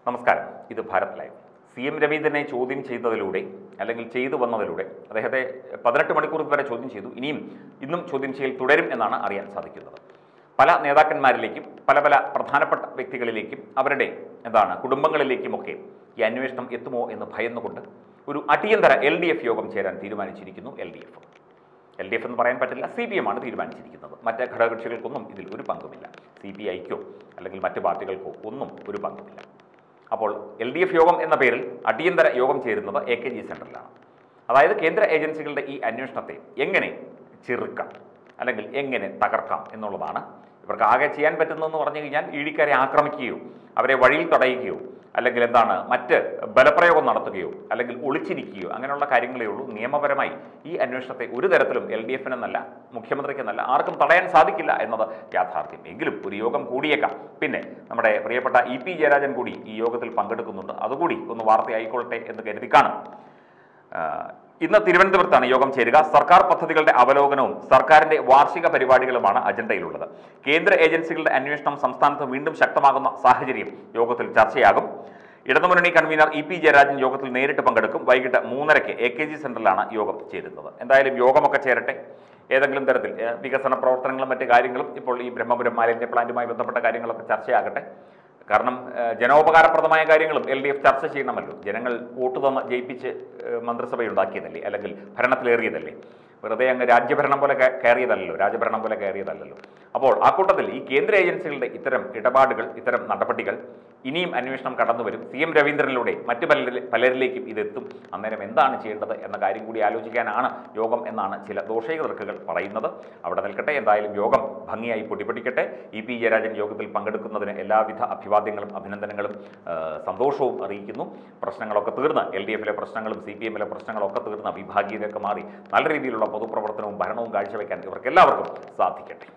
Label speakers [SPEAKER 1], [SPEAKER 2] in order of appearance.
[SPEAKER 1] നമസ്കാരം ഇത് Bharat live C M രവീന്ദ്രനെ ചോദ്യം ചെയ്തതിലൂടെ അല്ലെങ്കിൽ ചെയ്തു വന്നതിലൂടെ അദ്ദേഹത്തെ പതിനെട്ട് മണിക്കൂർ വരെ ചോദ്യം ചെയ്തു ഇനിയും ഇന്നും ചോദ്യം ചെയ്യൽ തുടരും എന്നാണ് അറിയാൻ സാധിക്കുന്നത് പല നേതാക്കന്മാരിലേക്കും പല പല പ്രധാനപ്പെട്ട വ്യക്തികളിലേക്കും അവരുടെ എന്താണ് കുടുംബങ്ങളിലേക്കുമൊക്കെ ഈ അന്വേഷണം എത്തുമോ എന്ന് ഭയന്നുകൊണ്ട് ഒരു അടിയന്തര എൽ ഡി എഫ് യോഗം ചേരാൻ തീരുമാനിച്ചിരിക്കുന്നു L D F L D F എന്ന് പറയാൻ പറ്റില്ല സി പി എം ആണ് തീരുമാനിച്ചിരിക്കുന്നത് മറ്റ് ഘടകകക്ഷികൾക്കൊന്നും ഇതിൽ ഒരു പങ്കുമില്ല സി പി ഐക്കോ അല്ലെങ്കിൽ മറ്റ് പാർട്ടികൾക്കോ ഒന്നും ഒരു പങ്കുമില്ല അപ്പോൾ എൽ ഡി എഫ് യോഗം എന്ന പേരിൽ അടിയന്തര യോഗം ചേരുന്നത് എ കെ ജി സെൻറ്ററിലാണ് അതായത് കേന്ദ്ര ഏജൻസികളുടെ ഈ അന്വേഷണത്തെ എങ്ങനെ ചെറുക്കാം അല്ലെങ്കിൽ എങ്ങനെ തകർക്കാം എന്നുള്ളതാണ് ഇവർക്ക് ആകെ ചെയ്യാൻ പറ്റുന്നതെന്ന് പറഞ്ഞു കഴിഞ്ഞാൽ ഈടിക്കാരെ ആക്രമിക്കുകയോ അവരെ വഴിയിൽ തടയുകയോ അല്ലെങ്കിൽ എന്താണ് മറ്റ് ബലപ്രയോഗം നടത്തുകയോ അല്ലെങ്കിൽ ഒളിച്ചിരിക്കുകയോ അങ്ങനെയുള്ള കാര്യങ്ങളേ ഉള്ളൂ നിയമപരമായി ഈ അന്വേഷണത്തെ ഒരു തരത്തിലും എൽ ഡി എഫിനെന്നല്ല മുഖ്യമന്ത്രിക്കെന്നല്ല ആർക്കും തടയാൻ സാധിക്കില്ല എന്നത് യാഥാർത്ഥ്യം എങ്കിലും ഒരു യോഗം കൂടിയേക്കാം പിന്നെ നമ്മുടെ പ്രിയപ്പെട്ട ഇ പി ജയരാജൻ കൂടി ഈ യോഗത്തിൽ പങ്കെടുക്കുന്നുണ്ട് അതുകൂടി ഒന്ന് വാർത്തയായിക്കൊള്ളട്ടെ എന്ന് കരുതി കാണും ആഹ് ഇന്ന് തിരുവനന്തപുരത്താണ് യോഗം ചേരുക സർക്കാർ പദ്ധതികളുടെ അവലോകനവും സർക്കാരിന്റെ വാർഷിക പരിപാടികളുമാണ് അജണ്ടയിലുള്ളത് കേന്ദ്ര ഏജൻസികളുടെ അന്വേഷണം സംസ്ഥാനത്ത് വീണ്ടും ശക്തമാകുന്ന സാഹചര്യം യോഗത്തിൽ ചർച്ചയാകും ഇടതുമുന്നണി കൺവീനർ ഇ പി ജയരാജൻ യോഗത്തിൽ നേരിട്ട് പങ്കെടുക്കും വൈകിട്ട് മൂന്നരയ്ക്ക് എ കെ ജി സെന്ററിലാണ് യോഗം ചേരുന്നത് എന്തായാലും യോഗമൊക്കെ ചേരട്ടെ ഏതെങ്കിലും തരത്തിൽ ഏഹ്, വികസന പ്രവർത്തനങ്ങളും മറ്റു കാര്യങ്ങളും ഇപ്പോൾ ഈ ബ്രഹ്മപുരം മാലിന്യ പ്ലാന്റുമായി ബന്ധപ്പെട്ട കാര്യങ്ങളൊക്കെ ചർച്ചയാകട്ടെ കാരണം ഏഹ്, ജനോപകാരപ്രദമായ കാര്യങ്ങളും എൽ ഡി എഫ് ചർച്ച ചെയ്യണമല്ലോ ജനങ്ങൾ വോട്ട് തന്ന് ജയിപ്പിച്ച് ഏഹ്, മന്ത്രിസഭയുണ്ടാക്കിയതല്ലേ അല്ലെങ്കിൽ ഭരണത്തിലേറിയതല്ലേ വെറുതെ അങ്ങ് രാജ്യഭരണം പോലെ കേ- കയറിയതല്ലല്ലോ രാജഭരണം പോലെ കയറിയതല്ലല്ലോ അപ്പോൾ ആ കൂട്ടത്തിൽ ഈ കേന്ദ്ര ഏജൻസികളുടെ ഇത്തരം ഇടപാടുകൾ ഇത്തരം നടപടികൾ ഇനിയും അന്വേഷണം കടന്നു വരും സി എം രവീന്ദ്രനിലൂടെ മറ്റു പലരി പലരിലേക്കും ഇതെത്തും അന്നേരം എന്താണ് ചെയ്യേണ്ടത് എന്ന കാര്യം കൂടി ആലോചിക്കാനാണ് യോഗം എന്നാണ് ചില ദോഷകർക്കുകൾ പറയുന്നത് അവിടെ നിൽക്കട്ടെ എന്തായാലും യോഗം ഭംഗിയായി പൊടിപൊടിക്കട്ടെ ഇ പി ജയരാജൻ യോഗത്തിൽ പങ്കെടുക്കുന്നതിന് എല്ലാവിധ അഭിവാദ്യങ്ങളും അഭിനന്ദനങ്ങളും ആ, സന്തോഷവും അറിയിക്കുന്നു പ്രശ്നങ്ങളൊക്കെ തീർന്ന് എൽ ഡി എഫിലെ പ്രശ്നങ്ങളും സി പി എമ്മിലെ പ്രശ്നങ്ങളൊക്കെ തീർന്ന് വിഭാഗീയതയൊക്കെ മാറി നല്ല രീതിയിലുള്ള പൊതുപ്രവർത്തനവും ഭരണവും കാഴ്ചവെക്കാൻ ഇവർക്ക് എല്ലാവർക്കും സാധിക്കട്ടെ